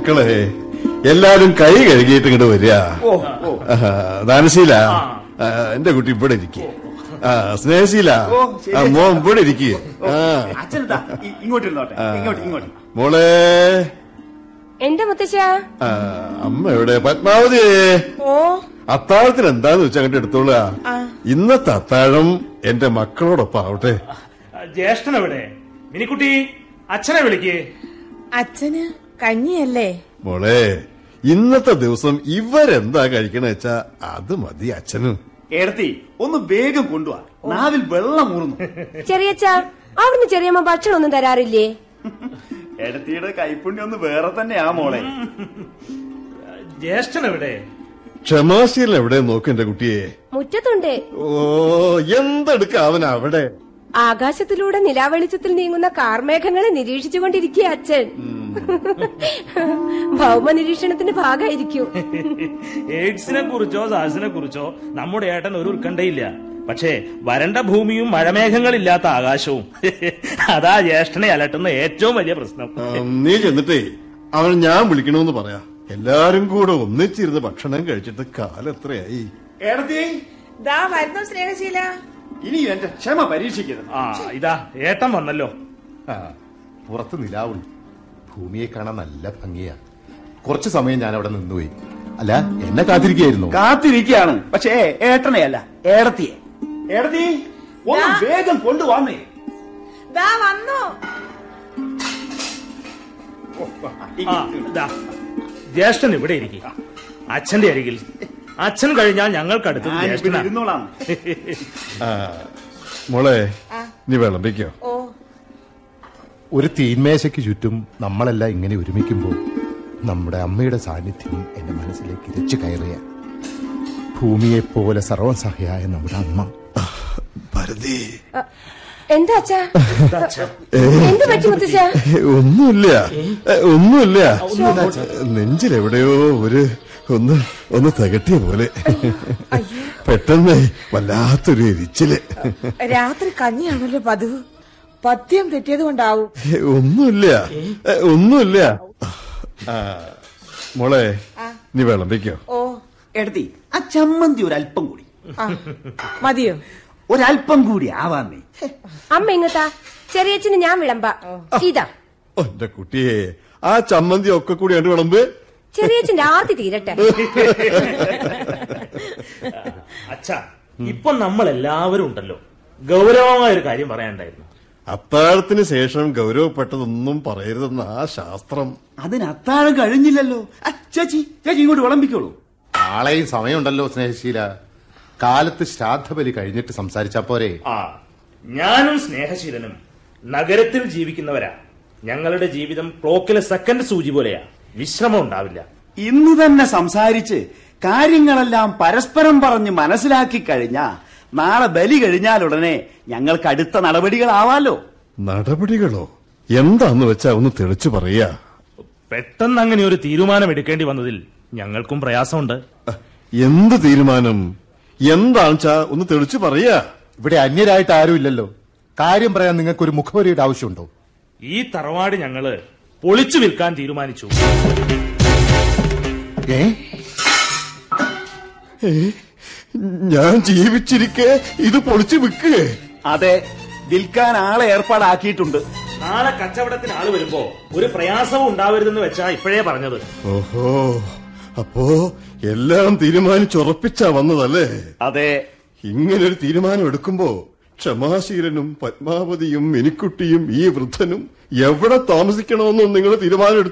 മക്കളെ എല്ലാരും കൈ കഴുകിയിട്ട് ഇങ്ങോട്ട് വരിക ഓ ഓ ആഹാ, ദാനശീല ആ, എന്റെ കുട്ടി ഇവിടെ ഇരിക്കുക ആ സ്നേഹശീല ഓ, ശരി. ആ, മോൻ ഇവിടെ ഇരിക്കുക ആ അച്ഛനെന്താ ഇ- ഇങ്ങോട്ട് ഇരുന്നോട്ടെ ഇങ്ങോട്ട് ഇങ്ങോട്ട് മോളെ എന്റെ മുത്തശ്ശ ആ, അമ്മ എവിടെ പത്മാവതി ഓ അത്താഴത്തിന് എന്താന്ന് വെച്ചാ അങ്ങോട്ട് എടുത്തോളുക ഇന്നത്തെ അത്താഴം എന്റെ മക്കളോടൊപ്പം ആവട്ടെ ജ്യേഷ്ഠൻ എവിടെ മിനിക്കുട്ടി അച്ഛനെ വിളിക്ക് അച്ഛന് കഞ്ഞിയല്ലേ മോളെ ഇന്നത്തെ ദിവസം ഇവരെന്താ കഴിക്കണ വെച്ചാ അത് മതി അച്ഛനും ഏടത്തി ഒന്ന് വേഗം കൊണ്ടുവാ നാവിൽ വെള്ളം ഊറുന്നു ചെറിയച്ച അവിടുന്ന് ചെറിയമ്മ ഭക്ഷണം ഒന്നും തരാറില്ലേ ഏടത്തിയുടെ കൈപ്പുണ്യം ഒന്ന് വേറെ തന്നെയാ മോളെ ജ്യേഷ്ഠൻ എവിടെ ക്ഷമാശീലൻ എവിടെ നോക്ക് എന്റെ കുട്ടിയെ മുറ്റത്തുണ്ട് ഓ എന്തെടുക്ക അവൻ അവിടെ ആകാശത്തിലൂടെ നിലാവെളിച്ചത്തിൽ നീങ്ങുന്ന കാർമേഘങ്ങളെ നിരീക്ഷിച്ചുകൊണ്ടിരിക്കുക അച്ഛൻ ഭൗമ നിരീക്ഷണത്തിന്റെ ഭാഗമായിരിക്കും എയ്ഡ്സിനെ കുറിച്ചോ സാസിനെ കുറിച്ചോ നമ്മുടെ ഏട്ടൻ ഒരു ഉത്കണ്ഠയില്ല പക്ഷേ വരണ്ട ഭൂമിയും മഴമേഘങ്ങളില്ലാത്ത ആകാശവും അതാ ജ്യേഷ്ഠനെ അലട്ടുന്ന ഏറ്റവും വലിയ പ്രശ്നം ആ, നീ ചെന്നിട്ടേ അവൻ ഞാൻ വിളിക്കണമെന്ന് പറയാ എല്ലാരും കൂടെ ഒന്നിച്ചിരുന്ന് ഭക്ഷണം കഴിച്ചിട്ട് കാലം എത്രയായി ഏടത്തി ദാ വരുന്നു സ്നേഹശീല ഇനി എന്റെ ക്ഷമ പരീക്ഷിക്കരുത് ആ ഇതാ ഏട്ടൻ വന്നല്ലോ ആ, പുറത്ത് നിലാവുണ്ട് ഭൂമിയെ കാണാൻ നല്ല ഭംഗിയാ കുറച്ചു സമയം ഞാൻ അവിടെ നിന്നുപോയി അല്ല എന്നെ കാത്തിരിക്കുകയായിരുന്നു കാത്തിരിക്കുകയാണ് പക്ഷേ ഏട്ടനെയല്ല ഏടത്തിയെ ഏടത്തി ഒന്ന് ദാ. വേഗം കൊണ്ടുവന്നേ ദാ വന്നു ആ ഇതാ ജ്യേഷ്ഠൻ ഇവിടെ ഇരിക്കുക അച്ഛന്റെ അരികിൽ അച്ഛൻ കഴിഞ്ഞാൽ ഞങ്ങൾക്കടുത്ത് ഞാൻ ഇവിടെ ജ്യേഷ്ഠനാ ഇരുന്നോളാം ആ, മോളെ നീ വിളമ്പിക്കോ ഓ ഒരു തീന്മേശയ്ക്ക് ചുറ്റും നമ്മളെല്ലാം ഇങ്ങനെ ഒരുമിക്കുമ്പോൾ നമ്മുടെ അമ്മയുടെ സാന്നിധ്യം എന്റെ മനസ്സിലേക്ക് ഇരച്ചു കയറിയ ഭൂമിയെപ്പോലെ സർവസഹയായ നമ്മുടെ അമ്മ ഭരതി എന്താ അച്ഛാ എന്ത് പറ്റി മുത്തശ്ശ ഒന്നുമില്ല ഏ, ഒന്നുമില്ല നെഞ്ചിലെവിടെയോ ഒരു ഒന്ന് ഒന്ന് തികട്ടിയ പോലെ പെട്ടെന്ന് വല്ലാത്തൊരു എരിച്ചില് രാത്രി കഞ്ഞിയാണല്ലോ പതിവ് പഥ്യം തെറ്റിയത് കൊണ്ടാവും ഒന്നുമില്ല ഏ, ഒന്നുമില്ല ആ, മോളെ നീ വിളമ്പിക്കോ ഓ ഏടത്തി ആ ചമ്മന്തി ഒരല്പം കൂടി ആ മതിയോ ഒരല്പം കൂടി ആവാന്നേ അമ്മ ഇങ്ങത്താ ചെറിയച്ഛന് ഞാൻ വിളമ്പ ഇതാ ഓ, എന്റെ കുട്ടിയെ ആ ചമ്മന്തി ഒക്കെ കൂടി കണ്ടു വിളമ്പ് ചെറിയച്ഛന്റെ ആർത്തി തീരട്ടെ അച്ഛാ ഇപ്പൊ നമ്മൾ എല്ലാവരും ഉണ്ടല്ലോ ഗൗരവമായ ഒരു കാര്യം പറയാനുണ്ടായിരുന്നു അത്താഴത്തിന് ശേഷം ഗൗരവപ്പെട്ടതൊന്നും പറയരുതെന്ന് ആ ശാസ്ത്രം അതിന് അത്താഴം കഴിഞ്ഞില്ലല്ലോ ആ, ചേച്ചി ചേച്ചി ഇങ്ങോട്ട് വിളമ്പിക്കോളൂ നാളെയും സമയമുണ്ടല്ലോ സ്നേഹശീല കാലത്ത് ശ്രാദ്ധബലി കഴിഞ്ഞിട്ട് സംസാരിച്ചാ പോരെ ആ ഞാനും സ്നേഹശീലനും നഗരത്തിൽ ജീവിക്കുന്നവരാ ഞങ്ങളുടെ ജീവിതം ക്ലോക്കിലെ സെക്കൻഡ് സൂചി പോലെയാ വിശ്രമം ഉണ്ടാവില്ല ഇന്ന് തന്നെ സംസാരിച്ച് കാര്യങ്ങളെല്ലാം പരസ്പരം പറഞ്ഞ് മനസ്സിലാക്കി കഴിഞ്ഞാ നാളെ ബലി കഴിഞ്ഞാലുടനെ ഞങ്ങൾക്ക് അടുത്ത നടപടികളാവാലോ നടപടികളോ എന്താന്ന് വെച്ചാ ഒന്ന് തെളിച്ചു പറയാ പെട്ടെന്ന് അങ്ങനെ ഒരു തീരുമാനം എടുക്കേണ്ടി വന്നതിൽ ഞങ്ങൾക്കും പ്രയാസമുണ്ട് എന്ത് തീരുമാനം എന്താണെച്ചാ ഒന്ന് തെളിച്ചു പറയാ ഇവിടെ അന്യരായിട്ട് ആരും ഇല്ലല്ലോ കാര്യം പറയാൻ നിങ്ങൾക്ക് ഒരു മുഖവരിയുടെ ആവശ്യമുണ്ടോ ഈ തറവാട് ഞങ്ങള് പൊളിച്ചു വിൽക്കാൻ തീരുമാനിച്ചു ഏ ഞാൻ ജീവിച്ചിരിക്കെ ഇത് പൊളിച്ചു വിൽക്കേ അതെ വിൽക്കാൻ ആളെ ഏർപ്പാടാക്കിയിട്ടുണ്ട് നാളെ കച്ചവടത്തിന് ആള് വരുമ്പോ ഒരു പ്രയാസവും ഉണ്ടാവരുതെന്ന് വെച്ചാ ഇപ്പോഴേ പറഞ്ഞത് ഓഹോ അപ്പോ എല്ലാം തീരുമാനിച്ചുറപ്പിച്ചാ വന്നതല്ലേ അതെ ഇങ്ങനൊരു തീരുമാനം എടുക്കുമ്പോ ക്ഷമാശീലനും പത്മാവതിയും മിനിക്കുട്ടിയും ഈ വൃദ്ധനും എവിടെ താമസിക്കണമെന്നും നിങ്ങൾ തീരുമാനം